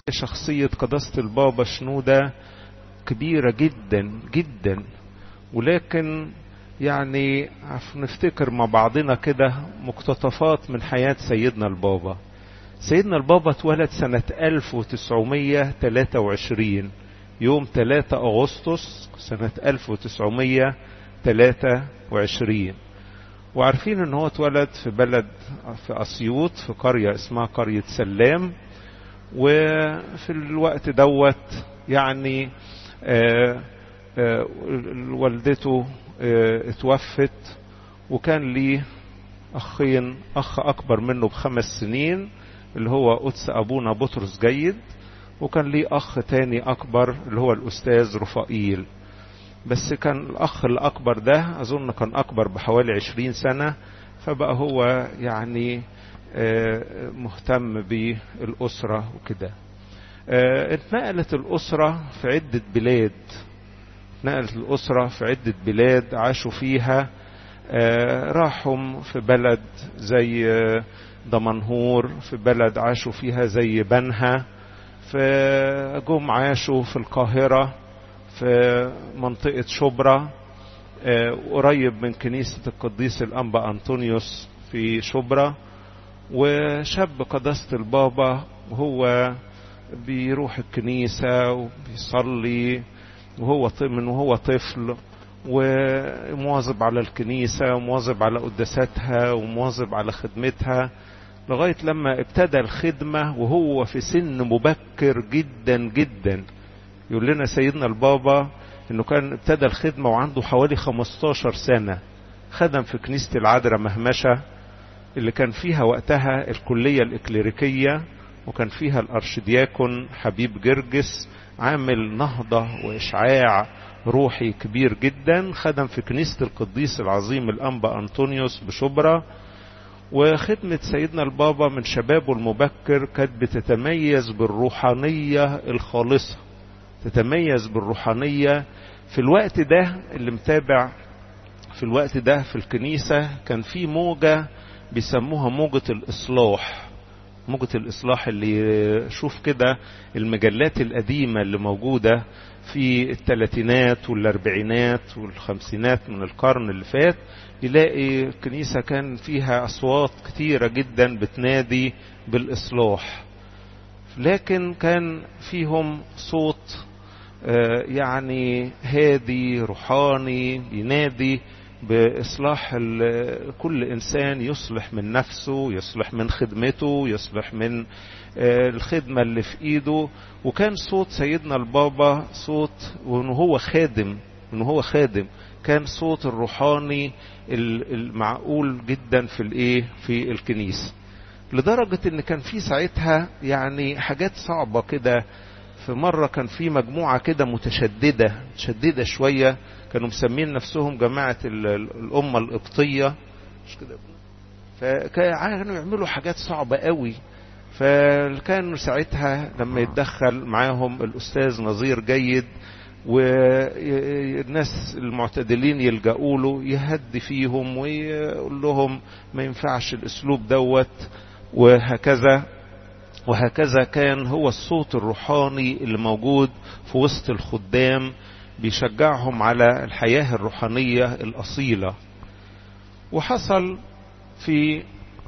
شخصية قداسة البابا شنودة كبيرة جدا جدا ولكن يعني نفتكر مع بعضنا كده مقتطفات من حياة سيدنا البابا سيدنا البابا اتولد سنة 1923 يوم 3 أغسطس سنة 1923 وعارفين ان هو اتولد في بلد في أسيوط في قرية اسمها قرية سلام وفي الوقت دوت يعني آآ آآ والدته اتوفت وكان ليه أخين أخ أكبر منه بخمس سنين اللي هو قدس أبونا بطرس جيد وكان ليه أخ تاني أكبر اللي هو الأستاذ رفائيل بس كان الأخ الأكبر ده أظن كان أكبر بحوالي عشرين سنة فبقى هو يعني مهتم بالأسرة وكده اتنقلت الأسرة في عدة بلاد نقلت الأسرة في عدة بلاد عاشوا فيها راحوا في بلد زي دمنهور في بلد عاشوا فيها زي بنها فجم عاشوا في القاهرة في منطقة شبرا قريب من كنيسة القديس الأنبا أنطونيوس في شبرا وشاب قداسة البابا وهو بيروح الكنيسة وبيصلي وهو من وهو طفل ومواظب على الكنيسة ومواظب على قداساتها ومواظب على خدمتها لغاية لما ابتدى الخدمة وهو في سن مبكر جدا جدا يقول لنا سيدنا البابا انه كان ابتدى الخدمة وعنده حوالي 15 سنة خدم في كنيسة العذراء مهمشة اللي كان فيها وقتها الكلية الإكليريكية وكان فيها الأرشدياكون حبيب جرجس عامل نهضة وإشعاع روحي كبير جدا خدم في كنيسة القديس العظيم الأنبا أنطونيوس بشبرا وخدمة سيدنا البابا من شبابه المبكر كانت بتتميز بالروحانية الخالصة تتميز بالروحانية في الوقت ده اللي متابع في الوقت ده في الكنيسة كان في موجة بيسموها موجة الإصلاح موجة الإصلاح اللي شوف كده المجلات القديمة اللي موجودة في الثلاثينات والأربعينات والخمسينات من القرن اللي فات يلاقي الكنيسة كان فيها أصوات كتيرة جدا بتنادي بالإصلاح لكن كان فيهم صوت يعني هادي روحاني بينادي بإصلاح كل إنسان يصلح من نفسه يصلح من خدمته يصلح من الخدمة اللي في إيده وكان صوت سيدنا البابا صوت وإنه هو خادم إنه هو خادم كان صوت الروحاني المعقول جدا في الإيه في الكنيسة لدرجة إن كان في ساعتها يعني حاجات صعبة كده في مرة كان في مجموعة كده متشددة متشددة شوية كانوا مسمين نفسهم جماعة الأمة القبطية مش كده فكانوا يعملوا حاجات صعبة قوي فكانوا ساعتها لما يتدخل معاهم الأستاذ نظير جيد والناس المعتدلين يلجأوا له يهدي فيهم ويقول لهم ما ينفعش الأسلوب دوت وهكذا وهكذا كان هو الصوت الروحاني اللي موجود في وسط الخدام بيشجعهم على الحياة الروحانية الأصيلة وحصل في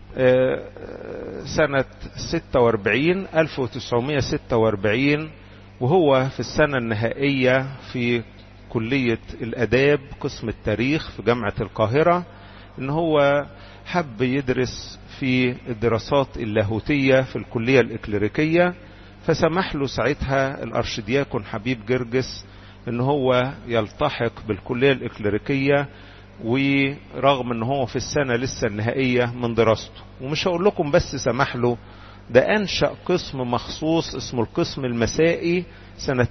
سنة 46 1946 وهو في السنة النهائية في كلية الأداب قسم التاريخ في جامعة القاهرة إن هو حب يدرس في الدراسات اللاهوتية في الكلية الإكليريكية فسمح له ساعتها الأرشدياكون حبيب جرجس ان هو يلتحق بالكلية الإكليريكية ورغم ان هو في السنة لسه النهائية من دراسته ومش هقول لكم بس سمح له ده أنشأ قسم مخصوص اسمه القسم المسائي سنة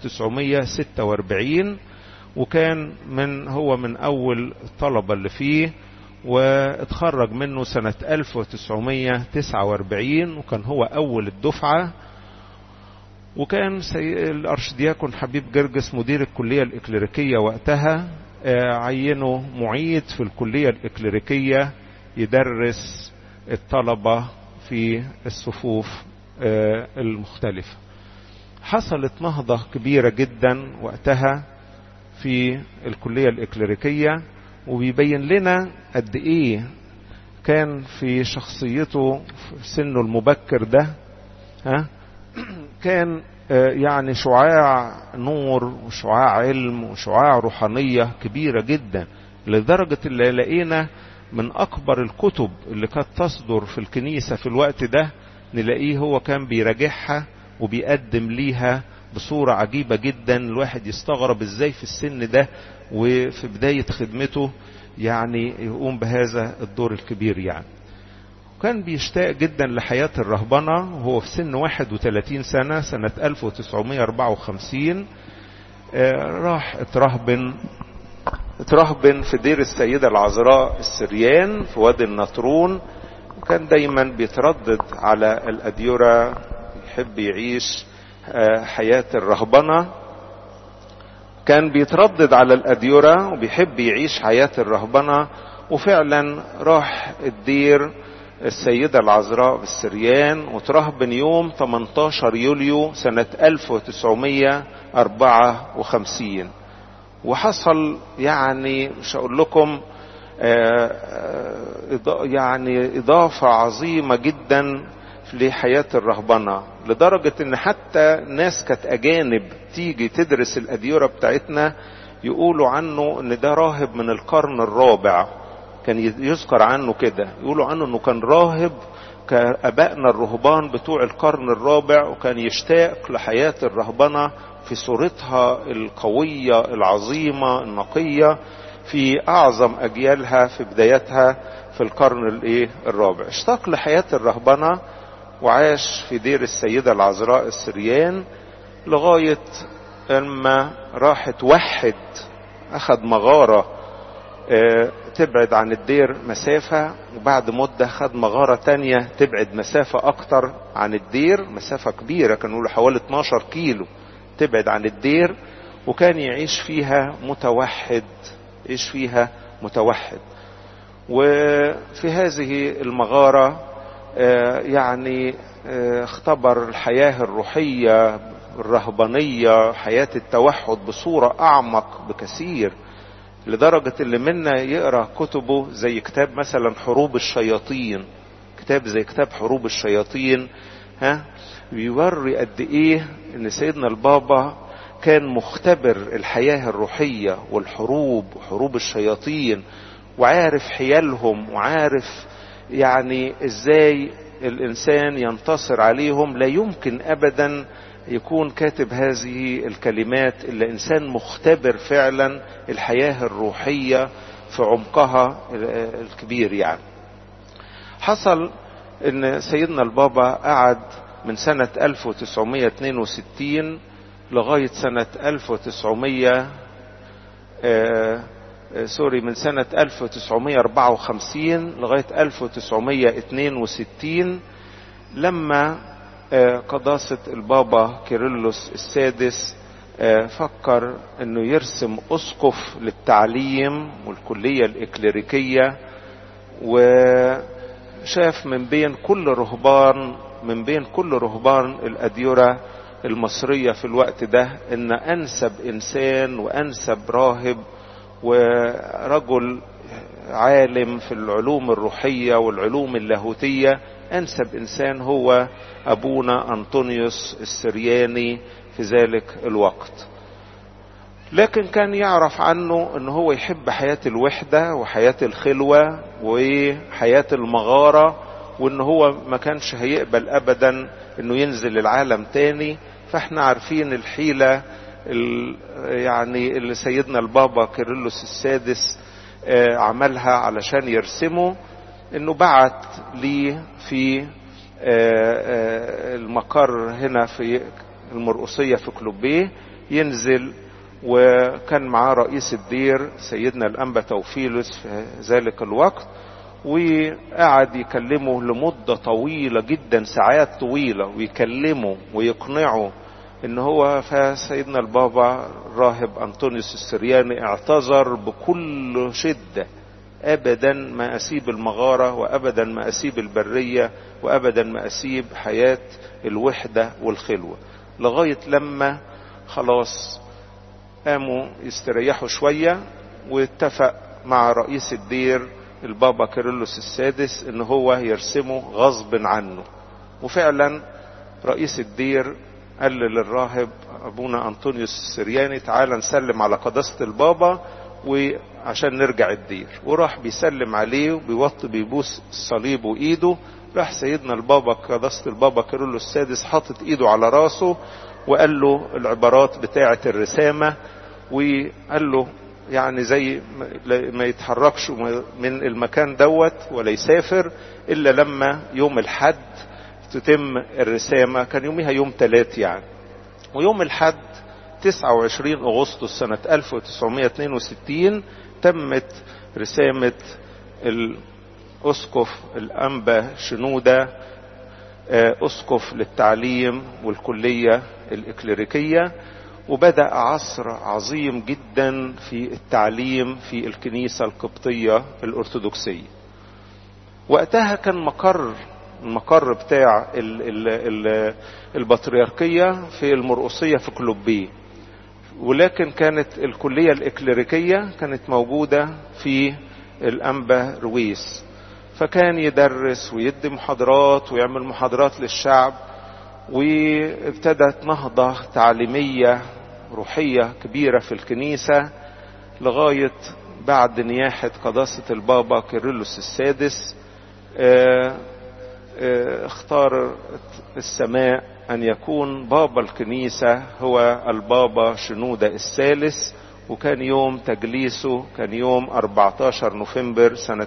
1946 وكان من هو من أول الطلبة اللي فيه واتخرج منه سنة 1949 وكان هو أول الدفعة وكان الأرشدياكون حبيب جرجس مدير الكلية الإكليريكية وقتها عينه معيد في الكلية الإكليريكية يدرس الطلبة في الصفوف المختلفة حصلت نهضة كبيرة جدا وقتها في الكلية الإكليريكية وبيبين لنا قد إيه كان في شخصيته في سنه المبكر ده ها كان يعني شعاع نور وشعاع علم وشعاع روحانية كبيرة جدا لدرجة اللي لقينا من أكبر الكتب اللي كانت تصدر في الكنيسة في الوقت ده نلاقيه هو كان بيراجعها وبيقدم ليها بصورة عجيبة جدا الواحد يستغرب ازاي في السن ده وفي بداية خدمته يعني يقوم بهذا الدور الكبير يعني كان بيشتاق جدا لحياة الرهبنة وهو في سن 31 سنة سنة 1954 راح اترهبن اترهبن في دير السيدة العذراء السريان في وادي النطرون وكان دايما بيتردد على الأديرة يحب يعيش حياة الرهبنة كان بيتردد على الأديرة وبيحب يعيش حياة الرهبنة وفعلا راح الدير السيدة العذراء بالسريان وترهبن يوم 18 يوليو سنة 1954 وحصل يعني مش هقول لكم يعني إضافة عظيمة جدا لحياة الرهبنة لدرجة ان حتى ناس كانت اجانب تيجي تدرس الاديرة بتاعتنا يقولوا عنه ان ده راهب من القرن الرابع كان يذكر عنه كده يقولوا عنه انه كان راهب كابائنا الرهبان بتوع القرن الرابع وكان يشتاق لحياة الرهبنة في صورتها القوية العظيمة النقية في اعظم اجيالها في بدايتها في القرن الايه الرابع اشتاق لحياة الرهبنة وعاش في دير السيدة العذراء السريان لغاية اما راح توحد اخد مغارة اه تبعد عن الدير مسافة وبعد مدة خد مغارة تانية تبعد مسافة اكتر عن الدير مسافة كبيرة كانوا يقولوا حوالي 12 كيلو تبعد عن الدير وكان يعيش فيها متوحد يعيش فيها متوحد وفي هذه المغارة يعني اختبر الحياة الروحية الرهبانية حياة التوحد بصورة أعمق بكثير لدرجة اللي منا يقرأ كتبه زي كتاب مثلا حروب الشياطين كتاب زي كتاب حروب الشياطين ها بيوري قد ايه ان سيدنا البابا كان مختبر الحياة الروحية والحروب وحروب الشياطين وعارف حيالهم وعارف يعني ازاي الانسان ينتصر عليهم لا يمكن ابدا يكون كاتب هذه الكلمات الا انسان مختبر فعلا الحياه الروحيه في عمقها الكبير يعني حصل ان سيدنا البابا قعد من سنة 1962 لغاية سنة 1900 آه سوري من سنة 1954 لغاية 1962 لما قداسة البابا كيرلس السادس فكر انه يرسم اسقف للتعليم والكلية الاكليريكية وشاف من بين كل رهبان من بين كل رهبان الاديرة المصرية في الوقت ده ان انسب انسان وانسب راهب ورجل عالم في العلوم الروحية والعلوم اللاهوتية أنسب إنسان هو أبونا أنطونيوس السرياني في ذلك الوقت لكن كان يعرف عنه ان هو يحب حياة الوحدة وحياة الخلوة وحياة المغارة وان هو ما كانش هيقبل ابدا انه ينزل العالم تاني فاحنا عارفين الحيلة يعني اللي سيدنا البابا كيرلس السادس عملها علشان يرسمه انه بعت لي في المقر هنا في المرقصية في كلوبيه ينزل وكان معاه رئيس الدير سيدنا الأنبا توفيلس في ذلك الوقت وقعد يكلمه لمدة طويلة جدا ساعات طويلة ويكلمه ويقنعه ان هو فسيدنا البابا الراهب انطونيوس السرياني اعتذر بكل شدة ابدا ما اسيب المغارة وابدا ما اسيب البرية وابدا ما اسيب حياة الوحدة والخلوة لغاية لما خلاص قاموا يستريحوا شوية واتفق مع رئيس الدير البابا كيرلس السادس ان هو يرسمه غصب عنه وفعلا رئيس الدير قال للراهب ابونا انطونيوس السرياني تعالى نسلم على قداسة البابا وعشان نرجع الدير وراح بيسلم عليه وبيوطي بيبوس الصليب وايده راح سيدنا البابا قداسة البابا كيرلس السادس حاطط ايده على راسه وقال له العبارات بتاعة الرسامة وقال له يعني زي ما يتحركش من المكان دوت ولا يسافر الا لما يوم الحد تتم الرسامة كان يوميها يوم ثلاث يعني ويوم الحد 29 أغسطس سنة 1962 تمت رسامة الأسقف الأنبا شنودة أسقف للتعليم والكلية الإكليريكية وبدأ عصر عظيم جدا في التعليم في الكنيسة القبطية الأرثوذكسية وقتها كان مقر المقر بتاع ال ال ال البطريركية في المرقصية في كلوبيه ولكن كانت الكلية الإكليريكية كانت موجودة في الأنبا رويس فكان يدرس ويدي محاضرات ويعمل محاضرات للشعب وابتدت نهضة تعليمية روحية كبيرة في الكنيسة لغاية بعد نياحة قداسة البابا كيرلس السادس اه اه اختار السماء أن يكون بابا الكنيسة هو البابا شنودة الثالث وكان يوم تجليسه كان يوم 14 نوفمبر سنة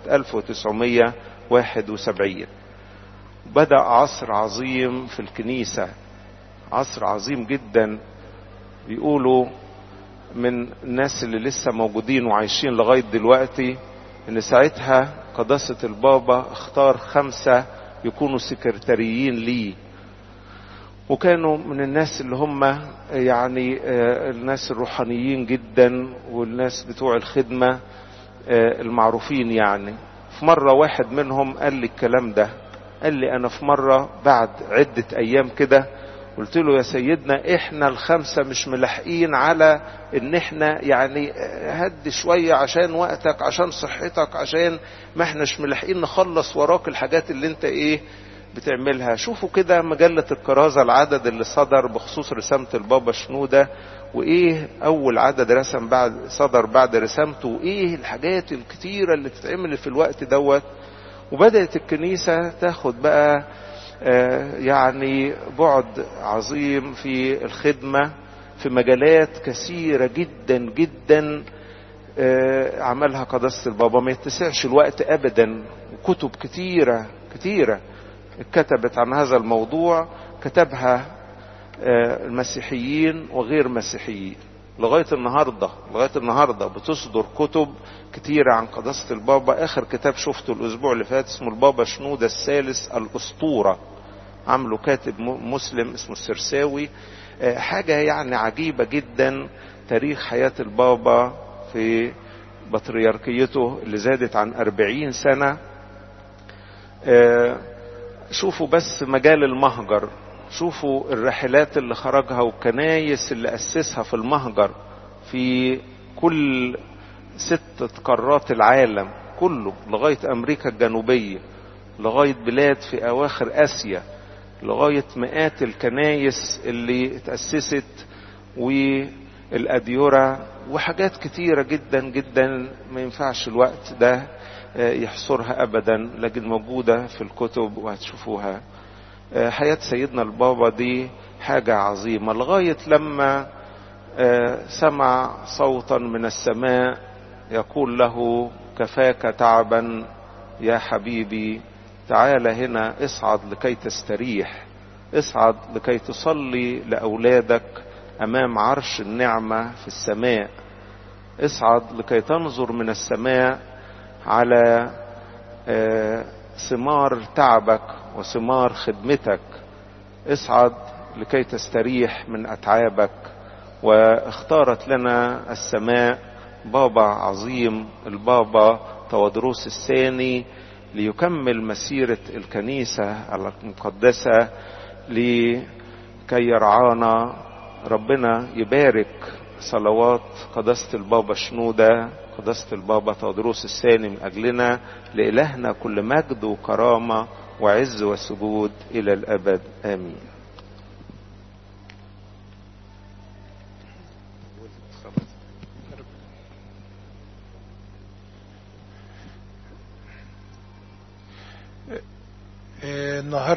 1971 بدأ عصر عظيم في الكنيسة عصر عظيم جدا بيقولوا من الناس اللي لسه موجودين وعايشين لغاية دلوقتي ان ساعتها قداسة البابا اختار خمسة يكونوا سكرتاريين ليه وكانوا من الناس اللي هم يعني الناس الروحانيين جدا والناس بتوع الخدمة المعروفين يعني في مرة واحد منهم قال لي الكلام ده قال لي انا في مرة بعد عدة ايام كده قلت له يا سيدنا احنا الخمسة مش ملاحقين على ان احنا يعني هد شوية عشان وقتك عشان صحتك عشان ما احناش ملاحقين نخلص وراك الحاجات اللي انت ايه بتعملها شوفوا كده مجلة الكرازة العدد اللي صدر بخصوص رسامة البابا شنودة وايه اول عدد رسم بعد صدر بعد رسامته وايه الحاجات الكتيرة اللي بتتعمل في الوقت دوت وبدأت الكنيسة تاخد بقى يعني بعد عظيم في الخدمة في مجالات كثيرة جدا جدا عملها قداسة البابا ما يتسعش الوقت أبدا وكتب كتيرة كتيرة اتكتبت عن هذا الموضوع كتبها المسيحيين وغير مسيحيين لغاية النهاردة لغاية النهاردة بتصدر كتب كتيرة عن قداسة البابا آخر كتاب شفته الأسبوع اللي فات اسمه البابا شنودة الثالث الأسطورة عامله كاتب مسلم اسمه السرساوي حاجة يعني عجيبة جدا تاريخ حياة البابا في بطريركيته اللي زادت عن أربعين سنة شوفوا بس مجال المهجر شوفوا الرحلات اللي خرجها والكنايس اللي أسسها في المهجر في كل ستة قارات العالم كله لغاية أمريكا الجنوبية لغاية بلاد في أواخر آسيا لغاية مئات الكنايس اللي اتأسست والأديرة وحاجات كتيرة جدا جدا ما ينفعش الوقت ده يحصرها أبدا لكن موجودة في الكتب وهتشوفوها حياة سيدنا البابا دي حاجة عظيمة لغاية لما سمع صوتا من السماء يقول له كفاك تعبا يا حبيبي تعال هنا اصعد لكي تستريح اصعد لكي تصلي لأولادك أمام عرش النعمة في السماء اصعد لكي تنظر من السماء على ثمار تعبك وثمار خدمتك اصعد لكي تستريح من أتعابك واختارت لنا السماء بابا عظيم البابا تودروس الثاني ليكمل مسيرة الكنيسة المقدسة كي يرعانا ربنا يبارك صلوات قداسة البابا شنودة قداسة البابا تودروس الثاني من أجلنا لإلهنا كل مجد وكرامة وعز وسجود إلى الأبد آمين النهارده